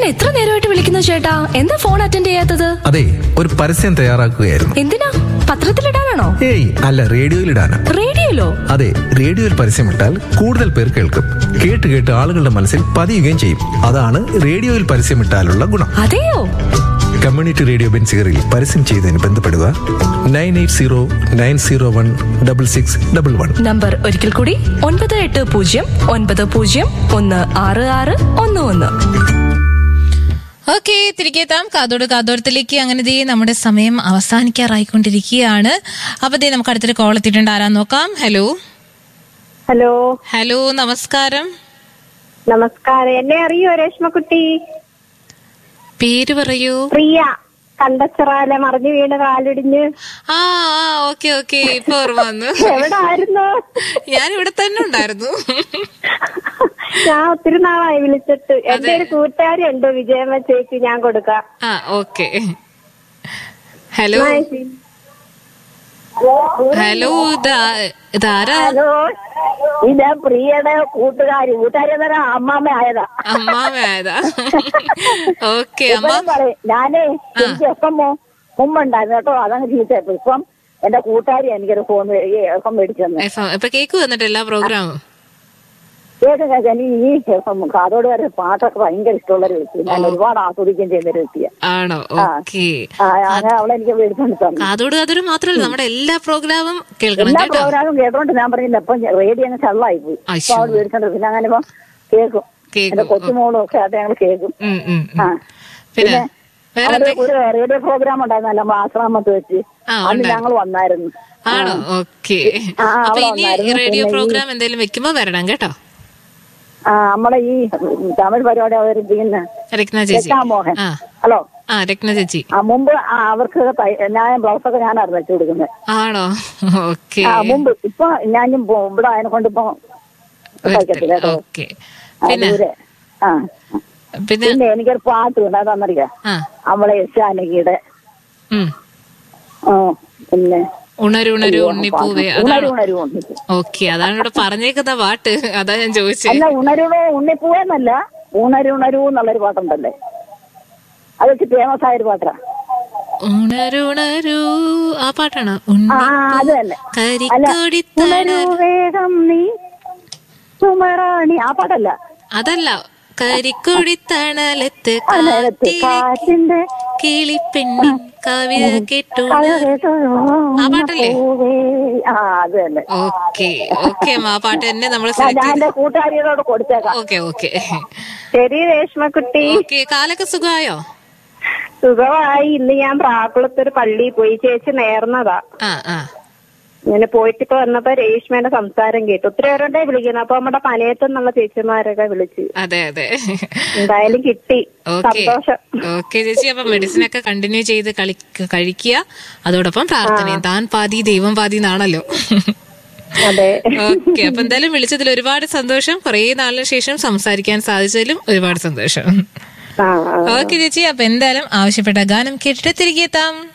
എത്ര നേരമായിട്ട് വിളിക്കുന്നു ചേട്ടാ എന്താ ഫോൺ അറ്റൻഡ് ചെയ്യാത്തത് അതെ ഒരു പരസ്യം തയ്യാറാക്കുകയായിരുന്നു എന്തിനാ പത്രത്തിലിടാനാണോ ഏയ് അല്ല റേഡിയോയിലിടാനാ റേഡിയോയിലോ അതെ റേഡിയോയിൽ പരസ്യമിട്ടാൽ കൂടുതൽ പേർ കേൾക്കും കേട്ട് കേട്ട് ആളുകളുടെ മനസ്സിൽ പതിയുകയും ചെയ്യും അതാണ് റേഡിയോയിൽ പരസ്യമിട്ടാലുള്ള ഗുണം അതെയോ കമ്മ്യൂണിറ്റി റേഡിയോ ബെൻസിഗറിൽ പരസ്യം ചെയ്തതിന് ബന്ധപ്പെടുക nine eight zero nine zero one double six double one number ഒരിക്കൽ കൂടി ഒൻപത് എട്ട് പൂജ്യം ഒൻപത് പൂജ്യം ഒന്ന് ആറ് ആറ് ഒന്ന് ഒന്ന് ഓക്കെ തിരികെ എത്താം കാതോട് കാതോടത്തിലേക്ക് അങ്ങനെ ദേ നമ്മുടെ സമയം അവസാനിക്കാറായിക്കൊണ്ടിരിക്കുകയാണ് അപ്പൊ ദേ നമുക്ക് അടുത്തൊരു കോൾ എത്തിയിട്ടുണ്ട് ആരാന്ന് നോക്കാം ഹലോ ഹലോ ഹലോ നമസ്കാരം നമസ്കാരം എന്നെ അറിയോ രേഷ്മക്കുട്ടി പേര് പറയൂ പ്രിയ കണ്ടച്ചറാല മറിഞ്ഞു വീണ് കാലിടിഞ്ഞ് ആ ആ ഓക്കെ ഓക്കെ ഇപ്പൊ ഓർമ്മ വന്നു എവിടെ ആയിരുന്നു ഞാൻ ഇവിടെ തന്നെ ഉണ്ടായിരുന്നു ഞാൻ ഒത്തിരി നാളായി വിളിച്ചിട്ട് എന്റെ ഒരു കൂട്ടുകാരി ഉണ്ട് വിജയമ്മ ചേച്ചി ഞാൻ കൊടുക്കാം ആ ഓക്കെ ഹലോ ഹലോ ഇതാ ഇതാരാ ഹലോ ഇത് പ്രിയയുടെ കൂട്ടുകാരി കൂട്ടുകാരി എന്നൊരു അമ്മാമ്മ ആയതാ അമ്മാവയായതാ ഓക്കെ അമ്മ ഇപ്പഴും പറയും ഞാനേ എനിക്ക് എഫ് എം മുമ്പുണ്ടായിരുന്നു കേട്ടോ അതങ്ങ് ചീത്തയപ്പോ ഇപ്പം എന്റെ കൂട്ടുകാരി എനിക്കൊരു ഫോൺ എഫ് എം മേടിച്ചു തന്നെ എഫ് എം. ഇപ്പൊ കേക്ക് വന്നിട്ട് എല്ലാ പ്രോഗ്രാമും കേൾക്കും കേൾക്കാം എനിക്ക് ഈ എഫ് എം കാതോട് വരെ പാട്ടൊക്കെ ഭയങ്കര ഇഷ്ടമുള്ള ഒരു വ്യക്തി ഞാൻ ഒരുപാട് ആസ്വദിക്കുകയും ചെയ്യുന്ന ഒരു വ്യക്തിയാണ് ആണോ ഓക്കെ ആ അങ്ങനെ അവളെ എനിക്ക് മേടിച്ചോണ്ട് തന്നു കാതോട് കാതോട് മാത്രമല്ല നമ്മുടെ എല്ലാ പ്രോഗ്രാമും കേൾക്കണം എല്ലാ കേട്ടോ പ്രോഗ്രാമും കേട്ടോണ്ട് ഞാൻ പറഞ്ഞില്ല ഇപ്പൊ റേഡിയോ അങ്ങ് ചള്ളായി പോയി അശ്ശോ. ഇപ്പൊ അവൾ മേടിച്ചോണ്ട് പിന്നെ അങ്ങനെ ഇപ്പൊ കേൾക്കും കേൾക്കും. എന്റെ കൊച്ചുമോളും ഒക്കെ അത് ഞങ്ങൾ കേൾക്കും ഉം, ഉം, ഉം. ആ പിന്നെ വേറെ അവിടെ എന്തൊക്കെ- ഒരു റേഡിയോ പ്രോഗ്രാം ഉണ്ടായിരുന്നല്ലോ നമ്മൾ ആശ്രമത്ത് വെച്ച് ആ, അന്ന് ഉണ്ടായിരുന്നു. ഞങ്ങൾ വന്നായിരുന്നു ആണോ ഓക്കെ ആ, അപ്പൊ അവിടെ ഇനി വന്നായിരുന്നു. റേഡിയോ പിന്നെ ഈ- പ്രോഗ്രാം എന്തെങ്കിലും വെക്കുമ്പോ വരണം കേട്ടോ ആ നമ്മളെ ഈ തമിഴ് പരിപാടി അവതരിപ്പിക്കുന്ന രത്ന ചേച്ചി രക്ഷാമോഹൻ ആ ഹലോ ആ രത്ന ചേച്ചി ആ മുമ്പ് ആ അവർക്ക് തൈ- ഞാൻ ബ്ലൗസൊക്കെ ഞാനായിരുന്നു വെച്ചു കൊടുക്കുന്നത് ആണോ ഓക്കെ ആ മുമ്പ് ഇപ്പൊ ഞാനും പോ- ഇവിടെ അതിനെ കൊണ്ട് ഇപ്പൊ തയ്ക്കത്തില്ല കേട്ടോ ഓക്കെ ആ, പിന്നെ ദൂരെ ആ പിന്നെ പിന്നെ എനിക്കൊരു പാട്ട് ഉണ്ട് അതാന്നറിയാം ആ അവളെ യശാനകിയുടെ ഉം ആ, പിന്നെ ഉണരു ഉണരു ഉണ്ണിപ്പൂവേ ഉണരു അതാണോ ഉണരു ഉണ്ണിപ്പൂ ഓക്കെ അതാണ് ഇവിടെ പറഞ്ഞേക്കുന്ന പാട്ട് അതാ ഞാൻ ചോദിച്ചേ അല്ല ഉണരുണോ ഉണ്ണിപ്പൂവെന്നല്ല ഉണരു ഉണരു എന്നുള്ളൊരു പാട്ടുണ്ടല്ലേ അത് വെച്ച് ഫേമസ് ആയൊരു പാട്ടാ ഉണരു ഉണരു ആ പാട്ടാണോ ആ അത് തന്നെ അല്ല കരിക്കോടിത്തണ ഉണരു വേഗം നീ സുമറാണി ആ പാട്ടല്ല അതല്ല കരിക്കൊടിത്തണലത്ത് അതിനകത്ത് കാറ്റിന്റെ കിളിപ്പെണ്ണിൻ കവിത കേട്ടു കഥ ആ പാട്ടല്ലേ? പൂവേ. ആ അത് തന്നെ ഓക്കെ ഓക്കെ അമ്മ ആ പാട്ട് തന്നെ നമ്മൾ ഞാൻ സെലക്ട് എന്റെ കൂട്ടുകാരിയോട് കൊടുത്തേക്കാം ഓക്കെ ഓക്കെ ശരി രേഷ്മക്കുട്ടി ഓക്കെ കാലൊക്കെ സുഖമായോ സുഖമായി ഇന്ന് ഞാൻ പ്രാക്കുളത്തൊരു പള്ളിയിൽ പോയി ചേച്ചി നേർന്നതാ ആ ആ ഇങ്ങനെ പോയിട്ട് ഇപ്പൊ വന്നപ്പോ രേഷ്മയുടെ സംസാരം കേട്ടു ഒത്തിരി പേരുടെ വിളിക്കുന്നു അപ്പൊ നമ്മുടെ പനയത്ത് നിന്നുള്ള ചേച്ചിമാരൊക്കെ വിളിച്ചു അതെ അതെ എന്തായാലും കിട്ടി ഓക്കെ സന്തോഷം ഓക്കെ ചേച്ചി അപ്പൊ മെഡിസിൻ ഒക്കെ കണ്ടിന്യൂ ചെയ്ത് കളി കഴിക്കുക അതോടൊപ്പം പ്രാർത്ഥനയും താൻ പാതി ദൈവം പാതി എന്നാണല്ലോ അതെ ഓക്കെ അപ്പൊ എന്തായാലും വിളിച്ചതിൽ ഒരുപാട് സന്തോഷം കുറേ നാളിന് ശേഷം സംസാരിക്കാൻ സാധിച്ചതിലും ഒരുപാട് സന്തോഷം ആ ആ. ഓക്കെ ചേച്ചി അപ്പൊ എന്തായാലും ആവശ്യപ്പെട്ട ഗാനം കേട്ടിട്ട് തിരികെ എത്താം